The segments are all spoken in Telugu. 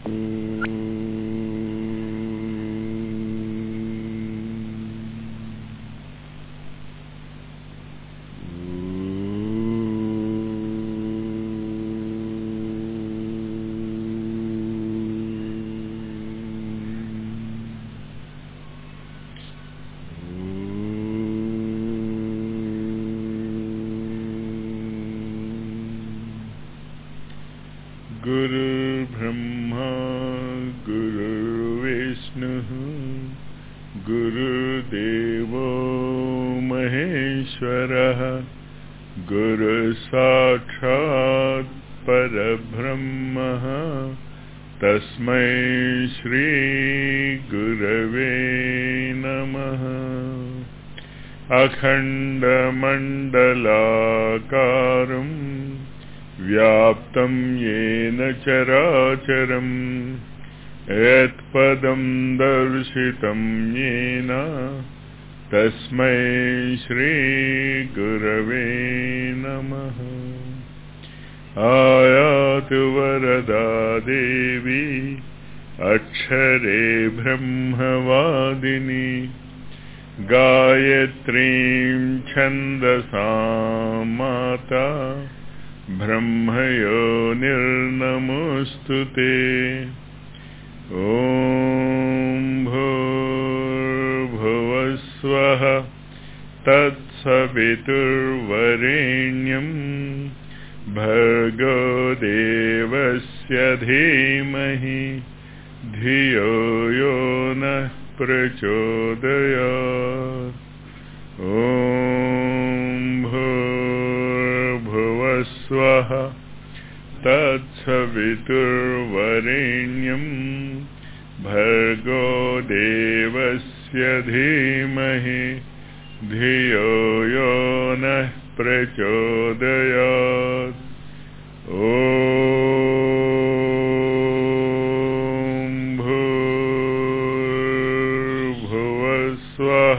गुरुर्ब्रह्मा गुरुर्विष्णुः गुरुदेवो महेश्वरः गुरुसाक्षात् परब्रह्मः तस्मै श्रीगुरवे नमः अखण्डमण्डलाकारम् व्याप्तं येन चराचरम् यत्पदं दर्शितं येन तस्मै श्रीगुरवे नमः आयातु वरदा देवी अक्षरे ब्रह्मवादिनी गायत्रीं छन्दसा माता ब्रह्मयो निर्नमोऽस्तु ते ॐ भूर्भुवस्वः तत्सवितुर्वरेण्यं भर्गो देवस्य धीमहि धियो यो नः प्रचोदयात् ॐ भूर्भुवस्वः तत्सवितुर्वरेण्यं भर्गो देवस्य धीमहि धियो यो नः प्रचोदयात् ॐ भूर्भुवस्वः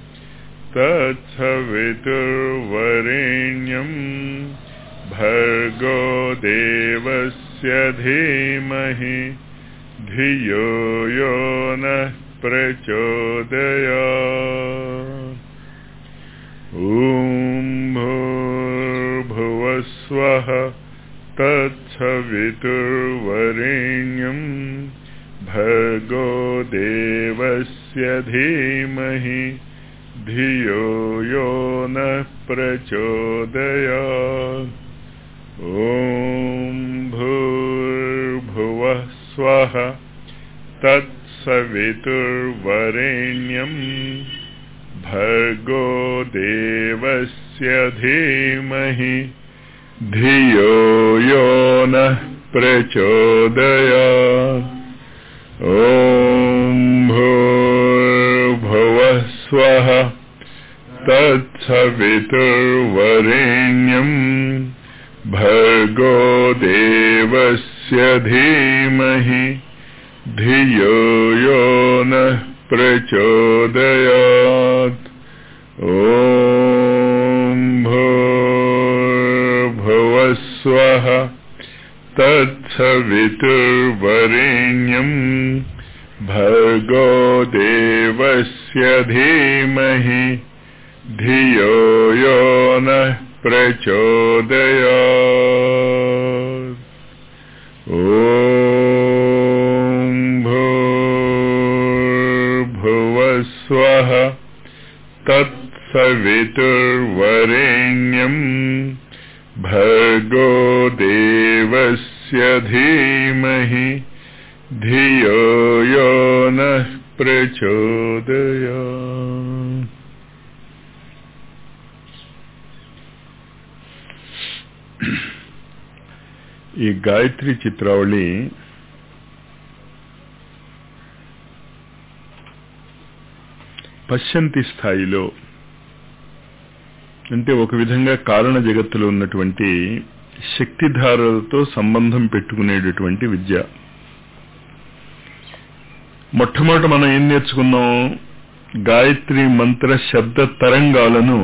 तत्सवितुर्वरेण्यं भर्गो देवस्य धीमहि धियो यो नः प्रचोदयात् ॐ भूर्भुवस्वः तत्सवितुर्वरेण्यं भर्गो देवस्य धीमहि धियो यो नः प्रचोदयात् ॐ भूर्भुवः स्वः तत्सवितुर्वरेण्यं भर्गो देवस्य धीमहि धियो यो नः प्रचोदयात् ॐ भूर्भुवः स्वः तत्सवितुर्वरेण्यं भर्गो देवस्य धीमहि धियो यो नः प्रचोदयात् ॐ भूर्भुवस्वः तत्सवितुर्वरेण्यं भर्गो देवस्य धीमहि धियो यो नः प्रचोदयात् ॐ भूर्भुवस्वः तत्सवितुर्वरेण्यं भर्गो देवस्य धीमहि धियो यो नः प्रचोदयात् ఈ గాయత్రి చిత్రావళి పశ్చంతి స్థాయిలో అంటే ఒక విధంగా కారణ జగత్తులో ఉన్నటువంటి శక్తిధారలతో సంబంధం పెట్టుకునేటటువంటి విద్య మొట్టమొదట మనం ఏం నేర్చుకున్నాం గాయత్రి మంత్ర శబ్ద తరంగాలను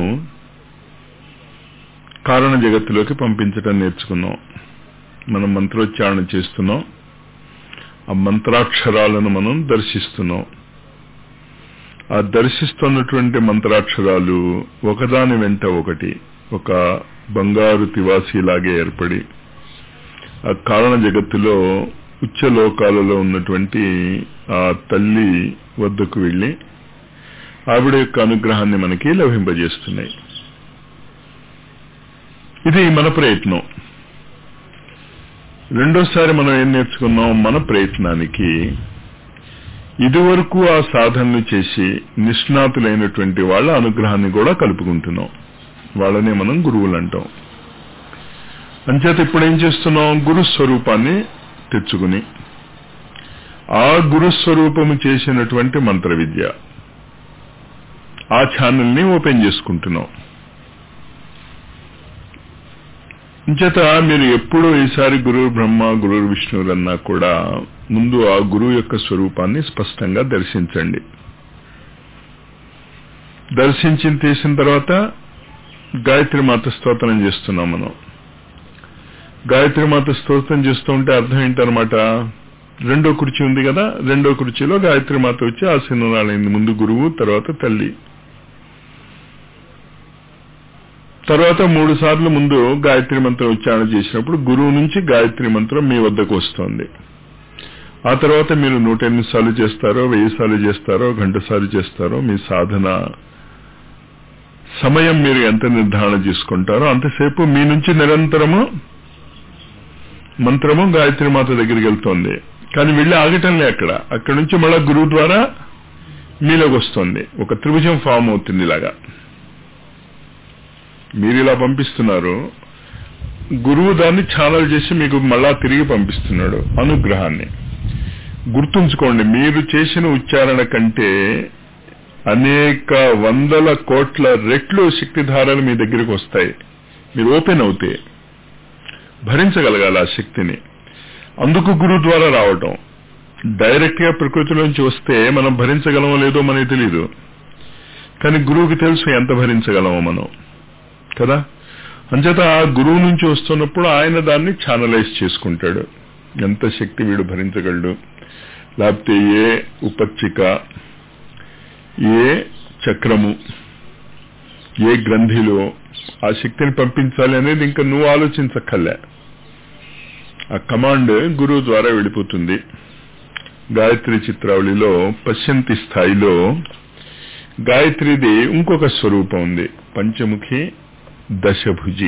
కారణ జగత్తులోకి పంపించడం నేర్చుకున్నాం మనం మంత్రోచ్చారణ చేస్తున్నాం ఆ మంత్రాక్షరాలను మనం దర్శిస్తున్నాం ఆ దర్శిస్తున్నటువంటి మంత్రాక్షరాలు ఒకదాని వెంట ఒకటి ఒక బంగారు తివాసీలాగే ఏర్పడి ఆ కారణ జగత్తులో ఉచ్చలోకాలలో ఉన్నటువంటి ఆ తల్లి వద్దకు వెళ్ళి ఆవిడ యొక్క అనుగ్రహాన్ని మనకి లభింపజేస్తున్నాయి ఇది మన ప్రయత్నం రెండోసారి మనం ఏం నేర్చుకున్నాం మన ప్రయత్నానికి ఇదివరకు ఆ సాధనలు చేసి నిష్ణాతులైనటువంటి వాళ్ళ అనుగ్రహాన్ని కూడా కలుపుకుంటున్నాం వాళ్ళనే మనం గురువులు అంటాం అంచేత ఇప్పుడు ఏం చేస్తున్నాం గురు స్వరూపాన్ని తెచ్చుకుని ఆ గురు స్వరూపము చేసినటువంటి మంత్ర విద్య ఆ ఛానల్ని ఓపెన్ చేసుకుంటున్నాం ఇంచేత మీరు ఎప్పుడు ఈసారి గురు బ్రహ్మ గురు విష్ణువులన్నా కూడా ముందు ఆ గురువు యొక్క స్వరూపాన్ని స్పష్టంగా దర్శించండి దర్శించి తీసిన తర్వాత గాయత్రి మాత స్తోత్రం చేస్తున్నాం మనం గాయత్రి మాత స్తోత్రం చేస్తూ ఉంటే అర్థం ఏంటనమాట రెండో కుర్చీ ఉంది కదా రెండో కుర్చీలో గాయత్రి మాత వచ్చి ఆసీనురాలైంది ముందు గురువు తర్వాత తల్లి తర్వాత మూడు సార్లు ముందు గాయత్రి మంత్రం ఉచ్చారణ చేసినప్పుడు గురువు నుంచి గాయత్రి మంత్రం మీ వద్దకు వస్తుంది ఆ తర్వాత మీరు నూట ఎనిమిది సార్లు చేస్తారో వెయ్యి సార్లు చేస్తారో గంట సార్లు చేస్తారో మీ సాధన సమయం మీరు ఎంత నిర్ధారణ చేసుకుంటారో అంతసేపు మీ నుంచి నిరంతరము మంత్రము గాయత్రి మాత దగ్గరికి వెళ్తోంది కానీ వెళ్ళి ఆగటంలే అక్కడ అక్కడి నుంచి మళ్ళా గురువు ద్వారా మీలోకి వస్తుంది ఒక త్రిభుజం ఫామ్ అవుతుంది ఇలాగా మీరు ఇలా పంపిస్తున్నారు గురువు దాన్ని ఛానల్ చేసి మీకు మళ్ళా తిరిగి పంపిస్తున్నాడు అనుగ్రహాన్ని గుర్తుంచుకోండి మీరు చేసిన ఉచ్చారణ కంటే అనేక వందల కోట్ల రెట్లు శక్తిధారలు మీ దగ్గరికి వస్తాయి మీరు ఓపెన్ అవుతే భరించగలగాలి ఆ శక్తిని అందుకు గురువు ద్వారా రావటం డైరెక్ట్ గా ప్రకృతిలోంచి వస్తే మనం భరించగలమో లేదో మనకి తెలియదు కానీ గురువుకి తెలుసు ఎంత భరించగలమో మనం కదా అంచేత ఆ గురువు నుంచి వస్తున్నప్పుడు ఆయన దాన్ని ఛానలైజ్ చేసుకుంటాడు ఎంత శక్తి వీడు భరించగలడు లేకపోతే ఏ ఉపచ్చిక ఏ చక్రము ఏ గ్రంథిలో ఆ శక్తిని పంపించాలి అనేది ఇంకా నువ్వు ఆలోచించక్కర్లే ఆ కమాండ్ గురువు ద్వారా వెళ్ళిపోతుంది గాయత్రి చిత్రావళిలో పశ్యంతి స్థాయిలో గాయత్రిది ఇంకొక స్వరూపం ఉంది పంచముఖి దశభుజి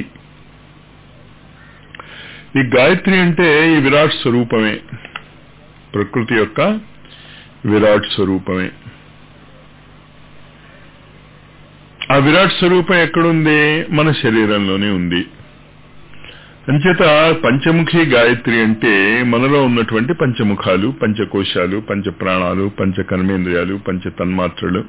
ఈ గాయత్రి అంటే ఈ విరాట్ స్వరూపమే ప్రకృతి యొక్క విరాట్ స్వరూపమే ఆ విరాట్ స్వరూపం ఎక్కడుంది మన శరీరంలోనే ఉంది అంచేత పంచముఖి గాయత్రి అంటే మనలో ఉన్నటువంటి పంచముఖాలు పంచకోశాలు పంచ ప్రాణాలు పంచ కర్మేంద్రియాలు పంచ తన్మాత్రలు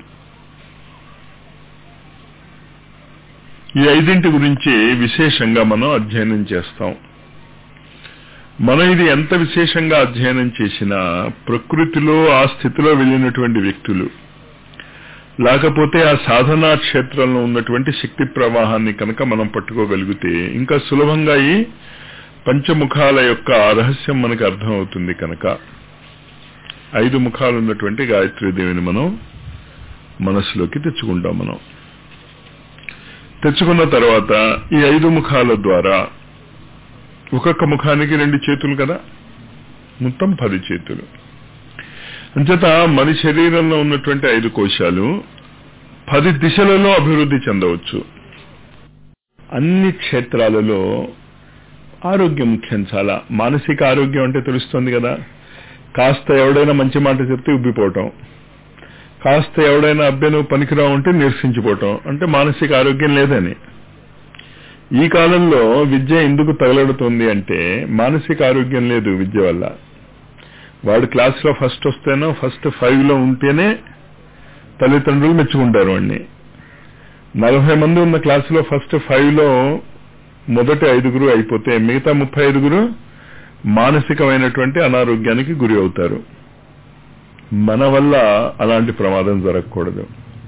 ఈ ఐదింటి గురించి విశేషంగా మనం అధ్యయనం చేస్తాం మనం ఇది ఎంత విశేషంగా అధ్యయనం చేసినా ప్రకృతిలో ఆ స్థితిలో వెళ్ళినటువంటి వ్యక్తులు లేకపోతే ఆ సాధనా క్షేత్రంలో ఉన్నటువంటి శక్తి ప్రవాహాన్ని కనుక మనం పట్టుకోగలిగితే ఇంకా సులభంగా ఈ పంచముఖాల యొక్క రహస్యం మనకు అర్థమవుతుంది కనుక ఐదు ముఖాలు ఉన్నటువంటి గాయత్రీదేవిని మనం మనసులోకి తెచ్చుకుంటాం మనం తెచ్చుకున్న తర్వాత ఈ ఐదు ముఖాల ద్వారా ఒక్కొక్క ముఖానికి రెండు చేతులు కదా మొత్తం పది చేతులు అంచేత మన శరీరంలో ఉన్నటువంటి ఐదు కోశాలు పది దిశలలో అభివృద్ధి చెందవచ్చు అన్ని క్షేత్రాలలో ఆరోగ్యం ముఖ్యం చాలా మానసిక ఆరోగ్యం అంటే తెలుస్తుంది కదా కాస్త ఎవడైనా మంచి మాట చెప్తే ఉబ్బిపోవటం కాస్త ఎవడైనా అబ్బే నువ్వు పనికిరావు ఉంటే నిరసించిపోవటం అంటే మానసిక ఆరోగ్యం లేదని ఈ కాలంలో విద్య ఎందుకు తగలడుతుంది అంటే మానసిక ఆరోగ్యం లేదు విద్య వల్ల వాడు క్లాస్లో ఫస్ట్ వస్తేనో ఫస్ట్ ఫైవ్ లో ఉంటేనే తల్లిదండ్రులు మెచ్చుకుంటారు వాడిని నలభై మంది ఉన్న క్లాసులో ఫస్ట్ ఫైవ్ లో మొదటి ఐదుగురు అయిపోతే మిగతా ముప్పై ఐదుగురు మానసికమైనటువంటి అనారోగ్యానికి గురి అవుతారు మన వల్ల అలాంటి ప్రమాదం జరగకూడదు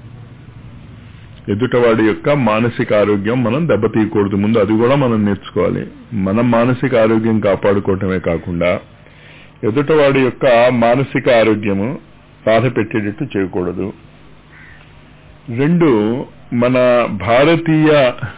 ఎదుటవాడి యొక్క మానసిక ఆరోగ్యం మనం దెబ్బతీయకూడదు ముందు అది కూడా మనం నేర్చుకోవాలి మనం మానసిక ఆరోగ్యం కాపాడుకోవటమే కాకుండా ఎదుటవాడి యొక్క మానసిక ఆరోగ్యము బాధ పెట్టేటట్టు చేయకూడదు రెండు మన భారతీయ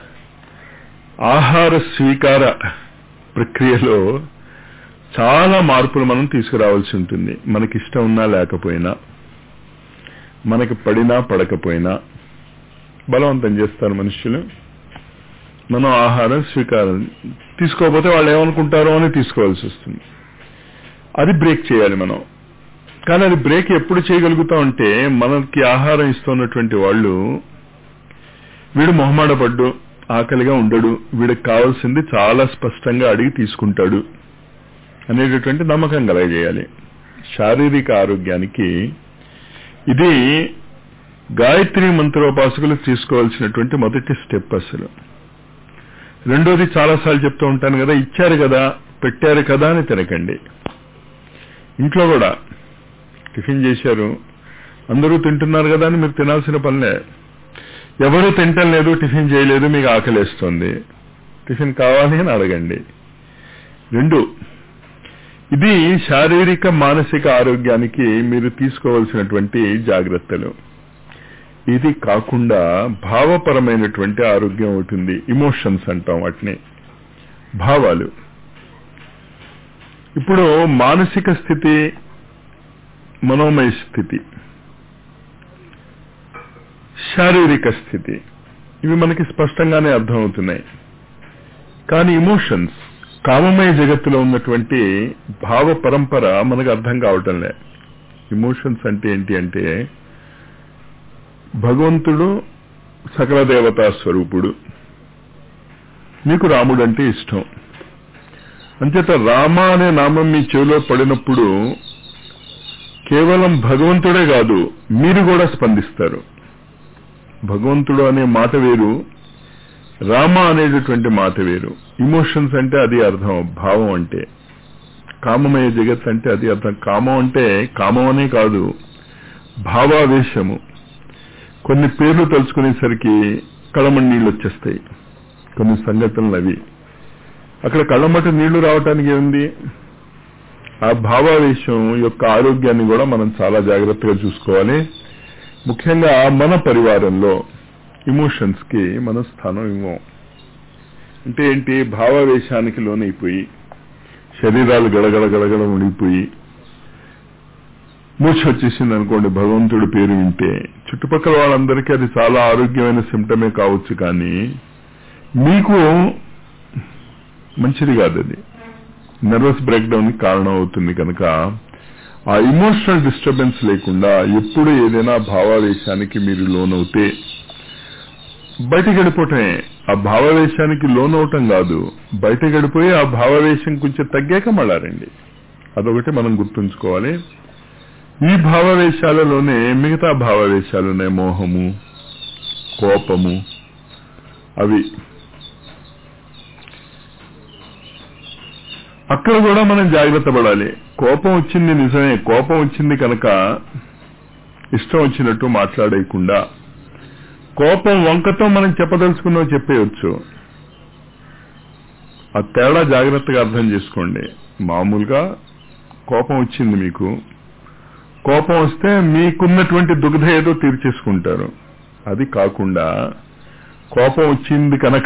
ఆహార స్వీకార ప్రక్రియలో చాలా మార్పులు మనం తీసుకురావాల్సి ఉంటుంది మనకి ఇష్టం ఉన్నా లేకపోయినా మనకి పడినా పడకపోయినా బలవంతం చేస్తారు మనుషులు మనం ఆహారం స్వీకారం తీసుకోకపోతే వాళ్ళు ఏమనుకుంటారో అని తీసుకోవాల్సి వస్తుంది అది బ్రేక్ చేయాలి మనం కానీ అది బ్రేక్ ఎప్పుడు చేయగలుగుతామంటే మనకి ఆహారం ఇస్తున్నటువంటి వాళ్ళు వీడు మొహమాడపడ్డు ఆకలిగా ఉండడు వీడికి కావాల్సింది చాలా స్పష్టంగా అడిగి తీసుకుంటాడు అనేటటువంటి నమ్మకం కలగజేయాలి శారీరక ఆరోగ్యానికి ఇది గాయత్రి మంత్రోపాసకులు తీసుకోవాల్సినటువంటి మొదటి స్టెప్ అసలు రెండోది చాలాసార్లు చెప్తూ ఉంటాను కదా ఇచ్చారు కదా పెట్టారు కదా అని తినకండి ఇంట్లో కూడా టిఫిన్ చేశారు అందరూ తింటున్నారు కదా అని మీరు తినాల్సిన పనిలే ఎవరు తింటం లేదు టిఫిన్ చేయలేదు మీకు ఆకలేస్తుంది టిఫిన్ కావాలి అని అడగండి రెండు ఇది శారీరక మానసిక ఆరోగ్యానికి మీరు తీసుకోవాల్సినటువంటి జాగ్రత్తలు ఇది కాకుండా భావపరమైనటువంటి ఆరోగ్యం అవుతుంది ఇమోషన్స్ అంటాం వాటిని భావాలు ఇప్పుడు మానసిక స్థితి మనోమయ స్థితి శారీరక స్థితి ఇవి మనకి స్పష్టంగానే అర్థమవుతున్నాయి కానీ ఇమోషన్స్ కామమయ జగత్తులో ఉన్నటువంటి భావ పరంపర మనకు అర్థం కావటం లే ఇమోషన్స్ అంటే ఏంటి అంటే భగవంతుడు సకల దేవతా స్వరూపుడు మీకు రాముడు అంటే ఇష్టం అంచేత రామ అనే నామం మీ చెవిలో పడినప్పుడు కేవలం భగవంతుడే కాదు మీరు కూడా స్పందిస్తారు భగవంతుడు అనే మాట వేరు రామ అనేటటువంటి మాట వేరు ఇమోషన్స్ అంటే అది అర్థం భావం అంటే కామమయ జగత్ అంటే అది అర్థం కామం అంటే కామం అనే కాదు భావావేశము కొన్ని పేర్లు తలుచుకునేసరికి కళమణి నీళ్ళు వచ్చేస్తాయి కొన్ని సంఘటనలు అవి అక్కడ కళ్ళమట నీళ్లు రావటానికి ఏముంది ఆ భావావేశం యొక్క ఆరోగ్యాన్ని కూడా మనం చాలా జాగ్రత్తగా చూసుకోవాలి ముఖ్యంగా మన పరివారంలో ఇమోషన్స్ కి మన స్థానం ఇవ్వం అంటే ఏంటి భావావేశానికి లోనైపోయి శరీరాలు గడగడ గడగడ ఉండిపోయి మూర్ఛ వచ్చేసింది అనుకోండి భగవంతుడి పేరు వింటే చుట్టుపక్కల వాళ్ళందరికీ అది చాలా ఆరోగ్యమైన సిమ్టమే కావచ్చు కానీ మీకు మంచిది కాదు అది నర్వస్ బ్రేక్ డౌన్ కి కారణం అవుతుంది కనుక ఆ ఇమోషనల్ డిస్టర్బెన్స్ లేకుండా ఎప్పుడు ఏదైనా భావావేశానికి మీరు లోనవుతే బయటకు వెళ్ళిపోవటమే ఆ భావావేశానికి లోనవటం కాదు బయటకు వెళ్ళిపోయి ఆ భావావేశం కొంచెం తగ్గాక మళ్ళా రండి అదొకటి మనం గుర్తుంచుకోవాలి ఈ భావావేశాలలోనే మిగతా భావావేశాలున్నాయి మోహము కోపము అవి అక్కడ కూడా మనం జాగ్రత్త పడాలి కోపం వచ్చింది నిజమే కోపం వచ్చింది కనుక ఇష్టం వచ్చినట్టు మాట్లాడేయకుండా కోపం వంకతో మనం చెప్పదలుచుకున్నావు చెప్పేయచ్చు ఆ తేడా జాగ్రత్తగా అర్థం చేసుకోండి మామూలుగా కోపం వచ్చింది మీకు కోపం వస్తే మీకున్నటువంటి దుగ్ధ ఏదో తీర్చేసుకుంటారు అది కాకుండా కోపం వచ్చింది కనుక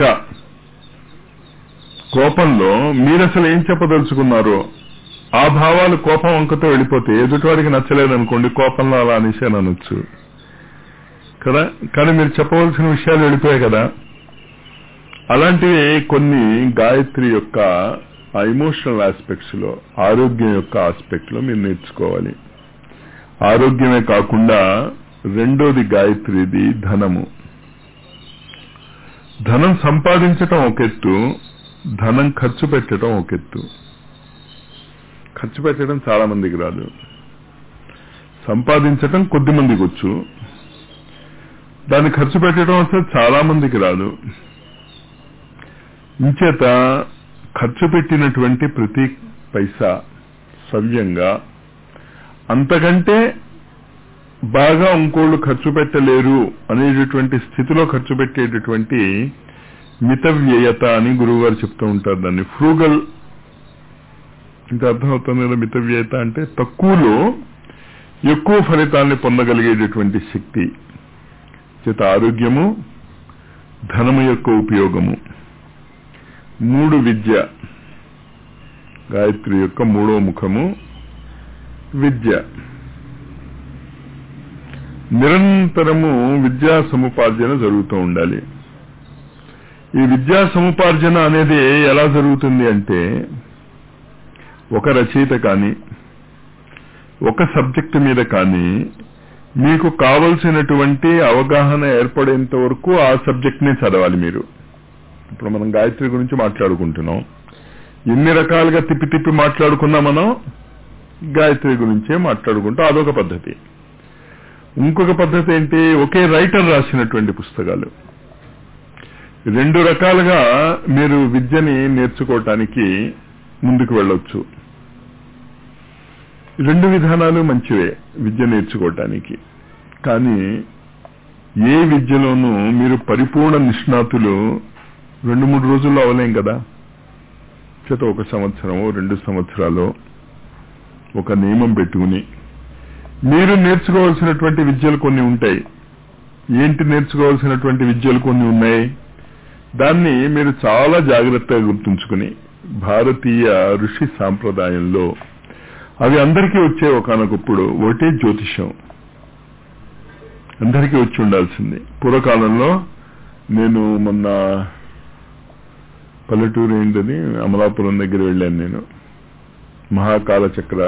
కోపంలో మీరు అసలు ఏం చెప్పదలుచుకున్నారో ఆ భావాలు కోపం వంకతో వెళ్ళిపోతే ఎదుటివాడికి నచ్చలేదనుకోండి కోపంలో అలా అనేసాను అనొచ్చు కదా కానీ మీరు చెప్పవలసిన విషయాలు వెళ్ళిపోయాయి కదా అలాంటివి కొన్ని గాయత్రి యొక్క ఆ ఇమోషనల్ ఆస్పెక్ట్స్ లో ఆరోగ్యం యొక్క ఆస్పెక్ట్ లో మీరు నేర్చుకోవాలి ఆరోగ్యమే కాకుండా రెండోది గాయత్రిది ధనము ధనం సంపాదించటం ఒక ఎత్తు ధనం ఖర్చు పెట్టడం ఒక ఎత్తు ఖర్చు పెట్టడం చాలా మందికి రాదు సంపాదించటం కొద్ది మందికి వచ్చు దాన్ని ఖర్చు పెట్టడం అసలు చాలా మందికి రాదు ఇంచేత ఖర్చు పెట్టినటువంటి ప్రతి పైసా సవ్యంగా అంతకంటే బాగా ఇంకోళ్ళు ఖర్చు పెట్టలేరు అనేటటువంటి స్థితిలో ఖర్చు పెట్టేటటువంటి మిత వ్యయత అని గురువు గారు చెప్తూ ఉంటారు దాన్ని ఫ్రూగల్ ఇంకా అర్థమవుతుంది కదా మితవ్యయత అంటే తక్కువలో ఎక్కువ ఫలితాన్ని పొందగలిగేటటువంటి శక్తి చేత ఆరోగ్యము ధనము యొక్క ఉపయోగము మూడు విద్య గాయత్రి యొక్క మూడో ముఖము విద్య నిరంతరము విద్యా సముపార్జన జరుగుతూ ఉండాలి ఈ విద్యా సముపార్జన అనేది ఎలా జరుగుతుంది అంటే ఒక రచయిత కానీ ఒక సబ్జెక్టు మీద కానీ మీకు కావలసినటువంటి అవగాహన ఏర్పడేంత వరకు ఆ సబ్జెక్ట్నే చదవాలి మీరు ఇప్పుడు మనం గాయత్రి గురించి మాట్లాడుకుంటున్నాం ఎన్ని రకాలుగా తిప్పి తిప్పి మాట్లాడుకున్నా మనం గాయత్రి గురించే మాట్లాడుకుంటాం అదొక పద్ధతి ఇంకొక పద్ధతి ఏంటి ఒకే రైటర్ రాసినటువంటి పుస్తకాలు రెండు రకాలుగా మీరు విద్యని నేర్చుకోవటానికి ముందుకు వెళ్ళొచ్చు రెండు విధానాలు మంచివే విద్య నేర్చుకోవటానికి కానీ ఏ విద్యలోనూ మీరు పరిపూర్ణ నిష్ణాతులు రెండు మూడు రోజుల్లో అవలేం కదా చేత ఒక సంవత్సరం రెండు సంవత్సరాలు ఒక నియమం పెట్టుకుని మీరు నేర్చుకోవాల్సినటువంటి విద్యలు కొన్ని ఉంటాయి ఏంటి నేర్చుకోవాల్సినటువంటి విద్యలు కొన్ని ఉన్నాయి దాన్ని మీరు చాలా జాగ్రత్తగా గుర్తుంచుకుని భారతీయ ఋషి సాంప్రదాయంలో అవి అందరికీ వచ్చే ఒకనొకప్పుడు ఒకటే జ్యోతిషం అందరికీ వచ్చి ఉండాల్సింది పూర్వకాలంలో నేను మొన్న పల్లెటూరు ఏంటని అమలాపురం దగ్గర వెళ్ళాను నేను మహాకాల చక్ర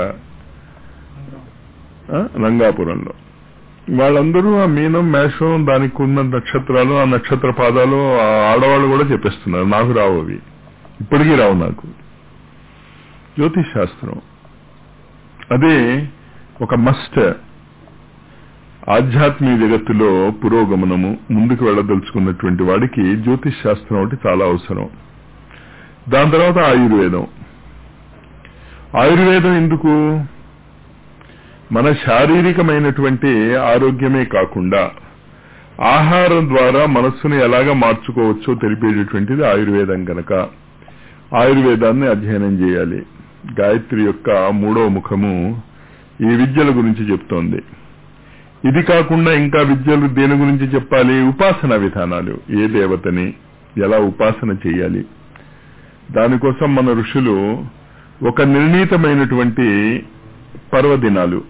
ఆ, రంగాపురంలో వాళ్ళందరూ ఆ మీనం మేషం దానికి ఉన్న నక్షత్రాలు ఆ నక్షత్ర పాదాలు ఆ ఆడవాళ్ళు కూడా చెప్పేస్తున్నారు నాకు రావు అవి ఇప్పటికీ రావు నాకు జ్యోతిష్ శాస్త్రం అదే ఒక మస్ట్ ఆధ్యాత్మిక జగత్తులో పురోగమనము ముందుకు వెళ్ళదలుచుకున్నటువంటి వాడికి జ్యోతిష్ శాస్త్రం ఒకటి చాలా అవసరం దాని తర్వాత ఆయుర్వేదం ఆయుర్వేదం ఎందుకు మన శారీరకమైనటువంటి ఆరోగ్యమే కాకుండా ఆహారం ద్వారా మనస్సును ఎలాగ మార్చుకోవచ్చో తెలిపేటటువంటిది ఆయుర్వేదం కనుక ఆయుర్వేదాన్ని అధ్యయనం చేయాలి గాయత్రి యొక్క మూడవ ముఖము ఈ విద్యల గురించి చెప్తోంది ఇది కాకుండా ఇంకా విద్యలు దేని గురించి చెప్పాలి ఉపాసన విధానాలు ఏ దేవతని ఎలా ఉపాసన చేయాలి దానికోసం మన ఋషులు ఒక నిర్ణీతమైనటువంటి పర్వదినాలు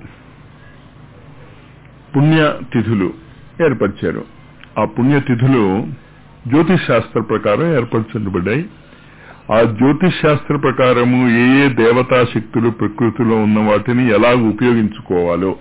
పుణ్యతిథులు ఏర్పరిచారు ఆ పుణ్యతిథులు జ్యోతిష్ శాస్త్ర ప్రకారం ఏర్పరచబడ్డాయి ఆ జ్యోతిష్ శాస్త్ర ప్రకారము ఏ ఏ దేవతా శక్తులు ప్రకృతిలో ఉన్న వాటిని ఎలా ఉపయోగించుకోవాలో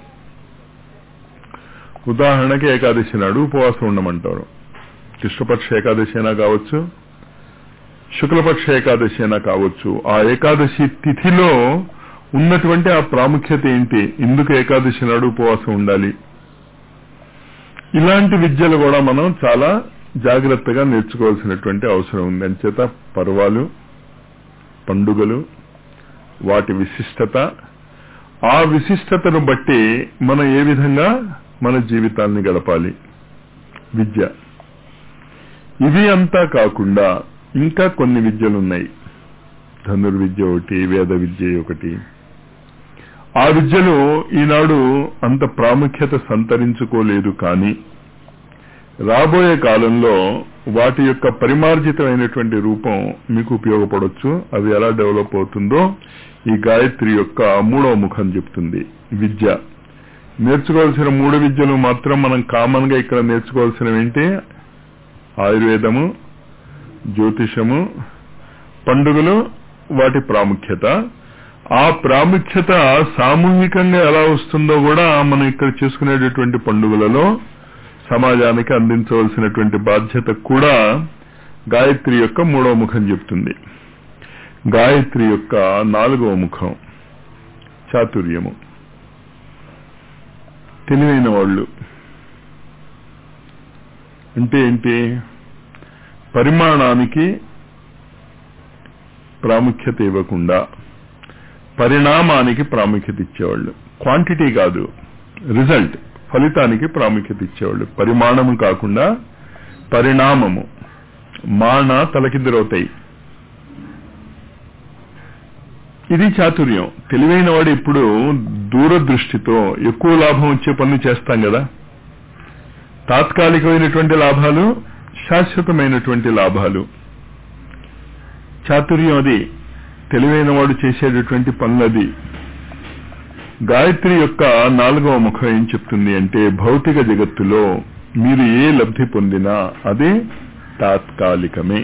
ఉదాహరణకి ఏకాదశి నాడు ఉపవాసం ఉండమంటారు కృష్ణపక్ష ఏకాదశి అయినా కావచ్చు శుక్లపక్ష ఏకాదశి అయినా కావచ్చు ఆ ఏకాదశి తిథిలో ఉన్నటువంటి ఆ ప్రాముఖ్యత ఏంటి ఎందుకు ఏకాదశి నాడు ఉపవాసం ఉండాలి ఇలాంటి విద్యలు కూడా మనం చాలా జాగ్రత్తగా నేర్చుకోవాల్సినటువంటి అవసరం ఉంది అంచేత పర్వాలు పండుగలు వాటి విశిష్టత ఆ విశిష్టతను బట్టి మనం ఏ విధంగా మన జీవితాన్ని గడపాలి విద్య ఇవి అంతా కాకుండా ఇంకా కొన్ని విద్యలు ఉన్నాయి ధనుర్విద్య ఒకటి వేద విద్య ఒకటి ఆ విద్యలు ఈనాడు అంత ప్రాముఖ్యత సంతరించుకోలేదు కానీ రాబోయే కాలంలో వాటి యొక్క పరిమార్జితమైనటువంటి రూపం మీకు ఉపయోగపడవచ్చు అది ఎలా డెవలప్ అవుతుందో ఈ గాయత్రి యొక్క మూడవ ముఖం చెప్తుంది విద్య నేర్చుకోవాల్సిన మూడు విద్యలు మాత్రం మనం కామన్ గా ఇక్కడ నేర్చుకోవాల్సినవి ఏంటి ఆయుర్వేదము జ్యోతిషము పండుగలు వాటి ప్రాముఖ్యత ఆ ప్రాముఖ్యత సామూహికంగా ఎలా వస్తుందో కూడా మనం ఇక్కడ చేసుకునేటటువంటి పండుగలలో సమాజానికి అందించవలసినటువంటి బాధ్యత కూడా గాయత్రి యొక్క మూడవ ముఖం చెప్తుంది గాయత్రి యొక్క నాలుగవ ముఖం చాతుర్యము తెలివైన వాళ్ళు అంటే ఏంటి పరిమాణానికి ప్రాముఖ్యత ఇవ్వకుండా పరిణామానికి ప్రాముఖ్యత ఇచ్చేవాళ్ళు క్వాంటిటీ కాదు రిజల్ట్ ఫలితానికి ప్రాముఖ్యత ఇచ్చేవాళ్ళు పరిమాణము కాకుండా పరిణామము మాన తలకిందులవుతాయి ఇది చాతుర్యం తెలివైన వాడు ఇప్పుడు దూరదృష్టితో ఎక్కువ లాభం వచ్చే పనులు చేస్తాం కదా తాత్కాలికమైనటువంటి లాభాలు శాశ్వతమైనటువంటి లాభాలు చాతుర్యం అది తెలివైన వాడు చేసేటటువంటి పనులది గాయత్రి యొక్క నాలుగవ ముఖం ఏం చెప్తుంది అంటే భౌతిక జగత్తులో మీరు ఏ లబ్ధి పొందినా అదే తాత్కాలికమే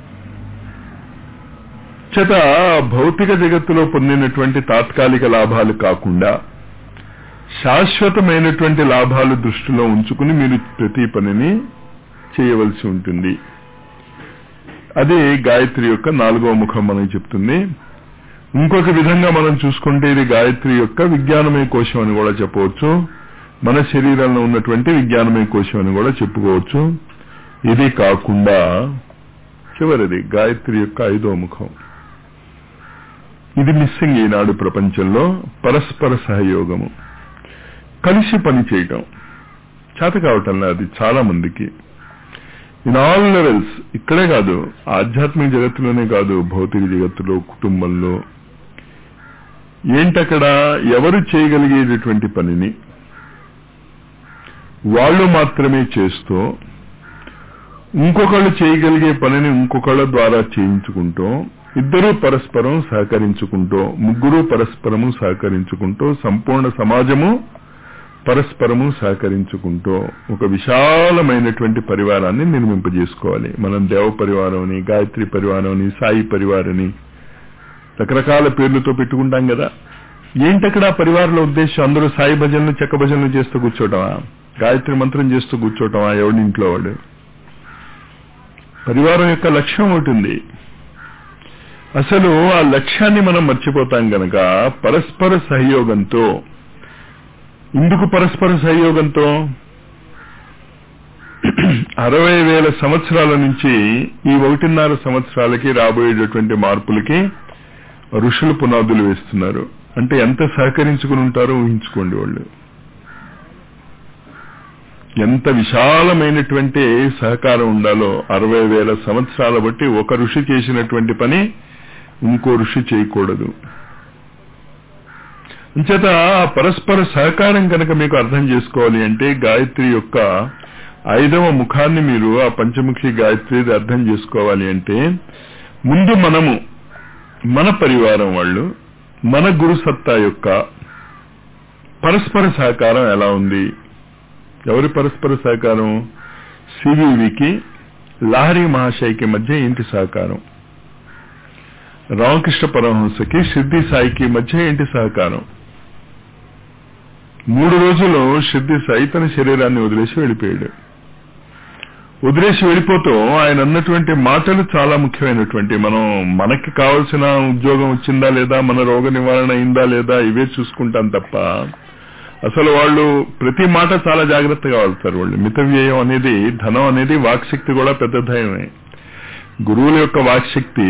చేత భౌతిక జగత్తులో పొందినటువంటి తాత్కాలిక లాభాలు కాకుండా శాశ్వతమైనటువంటి లాభాలు దృష్టిలో ఉంచుకుని మీరు ప్రతి పనిని చేయవలసి ఉంటుంది అదే గాయత్రి యొక్క నాలుగవ ముఖం మనకి చెప్తుంది ఇంకొక విధంగా మనం చూసుకుంటే ఇది గాయత్రి యొక్క విజ్ఞానమయ కోశం అని కూడా చెప్పవచ్చు మన శరీరంలో ఉన్నటువంటి విజ్ఞానమయ కోశం అని కూడా చెప్పుకోవచ్చు ఇది కాకుండా చివరిది గాయత్రి యొక్క ఐదో ముఖం ఇది మిస్సింగ్ ఈనాడు ప్రపంచంలో పరస్పర సహయోగము కలిసి పని చేయటం చేత కావటంలో అది చాలా మందికి ఇన్ ఆల్ లెవెల్స్ ఇక్కడే కాదు ఆధ్యాత్మిక జగత్తులోనే కాదు భౌతిక జగత్తులో కుటుంబంలో ఏంటక్కడ ఎవరు చేయగలిగేటటువంటి పనిని వాళ్ళు మాత్రమే చేస్తూ ఇంకొకళ్ళు చేయగలిగే పనిని ఇంకొకళ్ళ ద్వారా చేయించుకుంటూ ఇద్దరూ పరస్పరం సహకరించుకుంటూ ముగ్గురు పరస్పరము సహకరించుకుంటూ సంపూర్ణ సమాజము పరస్పరము సహకరించుకుంటూ ఒక విశాలమైనటువంటి పరివారాన్ని నిర్మింపజేసుకోవాలి మనం దేవ పరివారం అని గాయత్రి పరివారం అని సాయి పరివారని రకరకాల పేర్లతో పెట్టుకుంటాం కదా ఏంటక్కడ పరివారంలో ఉద్దేశం అందరూ సాయి భజనలు చెక్క భజనలు చేస్తూ కూర్చోవటమా గాయత్రి మంత్రం చేస్తూ కూర్చోవటమా ఎవడి ఇంట్లో వాడు పరివారం యొక్క లక్ష్యం ఉంటుంది అసలు ఆ లక్ష్యాన్ని మనం మర్చిపోతాం గనక పరస్పర సహయోగంతో ఇందుకు పరస్పర సహయోగంతో అరవై వేల సంవత్సరాల నుంచి ఈ ఒకటిన్నర సంవత్సరాలకి రాబోయేటటువంటి మార్పులకి ఋషులు పునాదులు వేస్తున్నారు అంటే ఎంత సహకరించుకుని ఉంటారో ఊహించుకోండి వాళ్ళు ఎంత విశాలమైనటువంటి సహకారం ఉండాలో అరవై వేల సంవత్సరాల బట్టి ఒక ఋషి చేసినటువంటి పని ఇంకో ఋషి చేయకూడదు అంచేత పరస్పర సహకారం కనుక మీకు అర్థం చేసుకోవాలి అంటే గాయత్రి యొక్క ఐదవ ముఖాన్ని మీరు ఆ పంచముఖి గాయత్రి అర్థం చేసుకోవాలి అంటే ముందు మనము మన పరివారం వాళ్ళు మన గురు సత్తా యొక్క పరస్పర సహకారం ఎలా ఉంది ఎవరి పరస్పర సహకారం సివివికి లహరి మహాశయకి మధ్య ఏంటి సహకారం రామకృష్ణ పరమహంసకి సిద్ధి సాయికి మధ్య ఏంటి సహకారం మూడు రోజులు సిద్ధి సాయి తన శరీరాన్ని వదిలేసి వెళ్ళిపోయాడు వదిలేసి వెళ్ళిపోతూ ఆయన అన్నటువంటి మాటలు చాలా ముఖ్యమైనటువంటి మనం మనకి కావలసిన ఉద్యోగం వచ్చిందా లేదా మన రోగ నివారణ అయిందా లేదా ఇవే చూసుకుంటాం తప్ప అసలు వాళ్ళు ప్రతి మాట చాలా జాగ్రత్తగా వాడతారు వాళ్ళు మిత వ్యయం అనేది ధనం అనేది వాక్శక్తి కూడా పెద్ద ధయమే గురువుల యొక్క వాక్శక్తి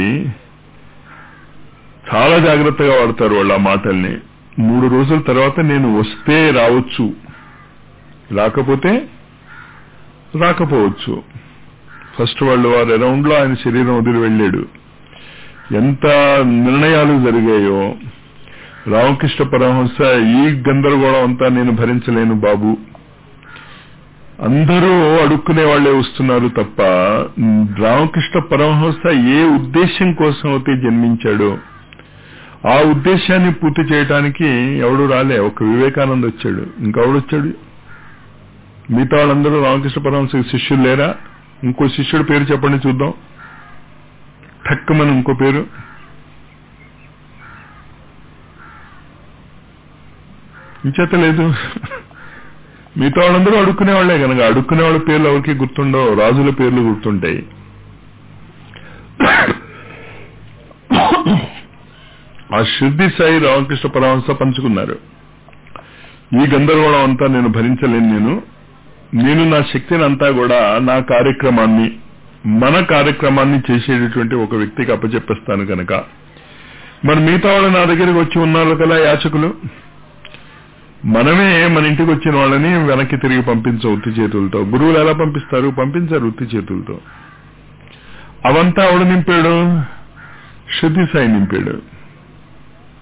చాలా జాగ్రత్తగా వాడతారు వాళ్ళు ఆ మాటల్ని మూడు రోజుల తర్వాత నేను వస్తే రావచ్చు రాకపోతే రాకపోవచ్చు ఫస్ట్ వాళ్ళు వారు అరౌండ్ లో ఆయన శరీరం వదిలి వెళ్ళాడు ఎంత నిర్ణయాలు జరిగాయో రామకృష్ణ పరమహంస ఈ గందరగోళం అంతా నేను భరించలేను బాబు అందరూ అడుక్కునే వాళ్లే వస్తున్నారు తప్ప రామకృష్ణ పరమహంస ఏ ఉద్దేశం కోసం అయితే జన్మించాడో ఆ ఉద్దేశాన్ని పూర్తి చేయడానికి ఎవడు రాలే ఒక వివేకానంద వచ్చాడు ఇంకెవడు వచ్చాడు మిగతా వాళ్ళందరూ రామకృష్ణ పరమహంస శిష్యులు లేరా ఇంకో శిష్యుడి పేరు చెప్పండి చూద్దాం ఠక్కమని ఇంకో పేరు ఇంచేత లేదు మిగతా వాళ్ళందరూ అడుక్కునే వాళ్లే కనుక అడుక్కునే వాళ్ళ పేర్లు ఎవరికి గుర్తుండవు రాజుల పేర్లు గుర్తుంటాయి ఆ శుద్ధి సాయి రామకృష్ణ పరమహంస పంచుకున్నారు ఈ గందరగోళం అంతా నేను భరించలేను నేను నేను నా శక్తిని అంతా కూడా నా కార్యక్రమాన్ని మన కార్యక్రమాన్ని చేసేటటువంటి ఒక వ్యక్తికి అప్పచెప్పేస్తాను కనుక మరి మిగతా వాళ్ళు నా దగ్గరికి వచ్చి ఉన్నారు కదా యాచకులు మనమే మన ఇంటికి వచ్చిన వాళ్ళని వెనక్కి తిరిగి పంపించం ఉత్తి చేతులతో గురువులు ఎలా పంపిస్తారు పంపించారు ఉత్తి చేతులతో అవంతా ఆవిడ నింపాడు శుద్ధి సాయి నింపాడు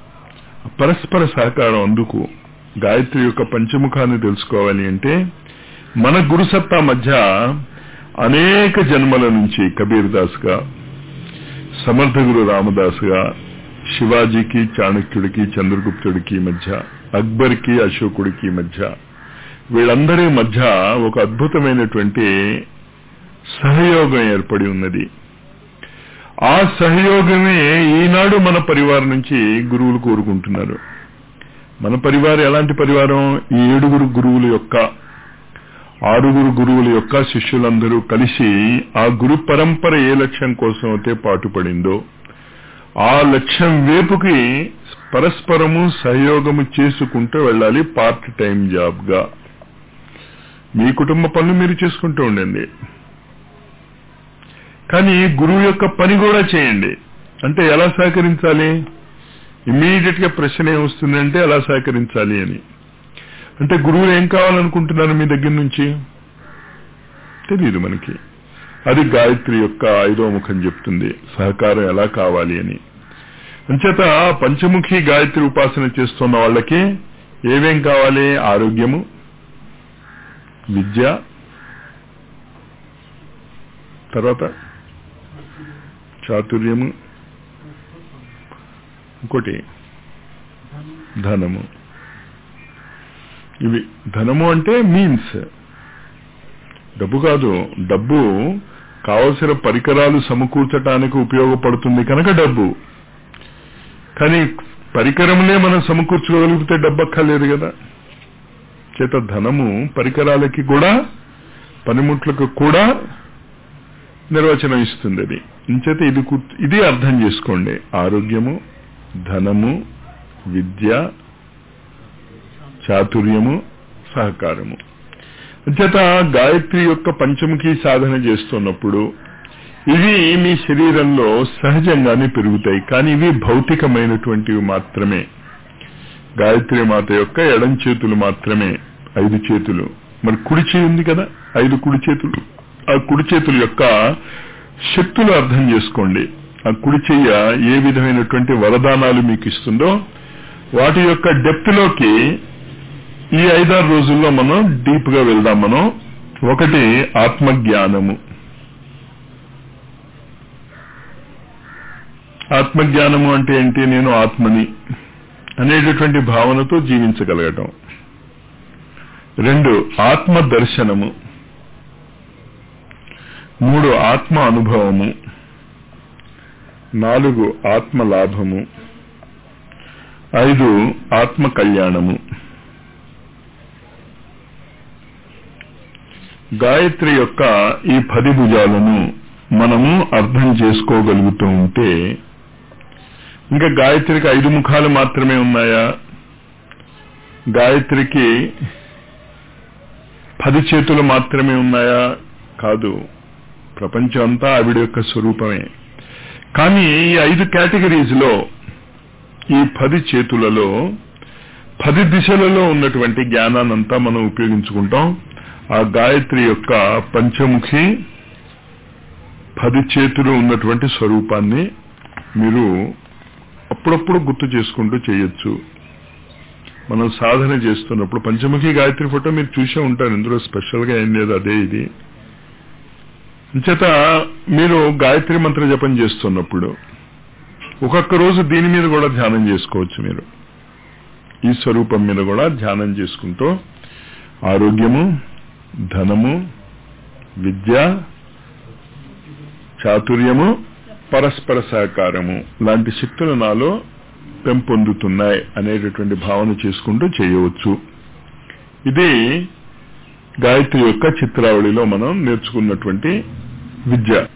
పరస్పర సహకారం అందుకు గాయత్రి యొక్క పంచముఖాన్ని తెలుసుకోవాలి అంటే మన గురుసత్తా మధ్య అనేక జన్మల నుంచి కబీర్ దాస్గా సమర్థ గురు రామదాస్గా శివాజీకి చాణక్యుడికి చంద్రగుప్తుడికి మధ్య అక్బర్కి అశోకుడికి మధ్య వీళ్ళందరి మధ్య ఒక అద్భుతమైనటువంటి సహయోగం ఏర్పడి ఉన్నది ఆ సహయోగమే ఈనాడు మన పరివారం నుంచి గురువులు కోరుకుంటున్నారు మన పరివారం ఎలాంటి పరివారం ఈ ఏడుగురు గురువుల యొక్క ఆరుగురు గురువుల యొక్క శిష్యులందరూ కలిసి ఆ గురు పరంపర ఏ లక్ష్యం కోసం అయితే పాటుపడిందో ఆ లక్ష్యం వేపుకి పరస్పరము సహయోగము చేసుకుంటూ వెళ్ళాలి పార్ట్ టైం జాబ్ గా మీ కుటుంబ పనులు మీరు చేసుకుంటూ ఉండండి కానీ గురువు యొక్క పని కూడా చేయండి అంటే ఎలా సహకరించాలి ఇమ్మీడియట్ గా ప్రశ్న ఏమొస్తుందంటే ఎలా సహకరించాలి అని అంటే గురువులు ఏం కావాలనుకుంటున్నారు మీ దగ్గర నుంచి తెలియదు మనకి అది గాయత్రి యొక్క ఐదో ముఖం చెప్తుంది సహకారం ఎలా కావాలి అని అంచేత పంచముఖి గాయత్రి ఉపాసన చేస్తున్న వాళ్ళకి ఏమేం కావాలి ఆరోగ్యము విద్య తర్వాత చాతుర్యము ఇంకోటి ధనము ఇవి ధనము అంటే మీన్స్ డబ్బు కాదు డబ్బు కావలసిన పరికరాలు సమకూర్చటానికి ఉపయోగపడుతుంది కనుక డబ్బు కానీ పరికరములే మనం సమకూర్చుకోగలిగితే డబ్బు అక్కర్లేదు కదా చేత ధనము పరికరాలకి కూడా పనిముట్లకు కూడా నిర్వచనం ఇస్తుంది అది ఇంచేత ఇది ఇది అర్థం చేసుకోండి ఆరోగ్యము ధనము విద్య చాతుర్యము సహకారము అంచేత గాయత్రి యొక్క పంచముఖి సాధన చేస్తున్నప్పుడు ఇవి మీ శరీరంలో సహజంగానే పెరుగుతాయి కానీ ఇవి భౌతికమైనటువంటివి మాత్రమే గాయత్రి మాత యొక్క ఎడం చేతులు మాత్రమే ఐదు చేతులు మరి కుడి చేయి ఉంది కదా ఐదు కుడి చేతులు ఆ కుడి చేతుల యొక్క శక్తులు అర్థం చేసుకోండి ఆ కుడి చెయ్య ఏ విధమైనటువంటి వరదానాలు మీకు ఇస్తుందో వాటి యొక్క డెప్త్ లోకి ఈ ఐదారు రోజుల్లో మనం డీప్ గా వెళ్దాం మనం ఒకటి ఆత్మజ్ఞానము ఆత్మజ్ఞానము అంటే ఏంటి నేను ఆత్మని అనేటటువంటి భావనతో జీవించగలగటం రెండు ఆత్మ దర్శనము మూడు ఆత్మ అనుభవము నాలుగు ఆత్మ లాభము ఐదు ఆత్మ కళ్యాణము గాయత్రి యొక్క ఈ పది భుజాలను మనము అర్థం చేసుకోగలుగుతూ ఉంటే ఇంకా గాయత్రికి ఐదు ముఖాలు మాత్రమే ఉన్నాయా గాయత్రికి పది చేతులు మాత్రమే ఉన్నాయా కాదు ప్రపంచం అంతా ఆవిడ యొక్క స్వరూపమే కానీ ఈ ఐదు కేటగిరీస్ లో ఈ పది చేతులలో పది దిశలలో ఉన్నటువంటి జ్ఞానాన్నంతా మనం ఉపయోగించుకుంటాం ఆ గాయత్రి యొక్క పంచముఖి పది చేతులు ఉన్నటువంటి స్వరూపాన్ని మీరు అప్పుడప్పుడు గుర్తు చేసుకుంటూ చేయొచ్చు మనం సాధన చేస్తున్నప్పుడు పంచముఖి గాయత్రి ఫోటో మీరు చూసే ఉంటారు ఇందులో స్పెషల్ గా ఏం లేదు అదే ఇది అంచేత మీరు గాయత్రి మంత్ర జపం చేస్తున్నప్పుడు ఒక్కొక్క రోజు దీని మీద కూడా ధ్యానం చేసుకోవచ్చు మీరు ఈ స్వరూపం మీద కూడా ధ్యానం చేసుకుంటూ ఆరోగ్యము ధనము విద్య చాతుర్యము పరస్పర సహకారము లాంటి శక్తులు నాలో పెంపొందుతున్నాయి అనేటటువంటి భావన చేసుకుంటూ చేయవచ్చు ఇది గాయత్రి యొక్క చిత్రావళిలో మనం నేర్చుకున్నటువంటి విద్య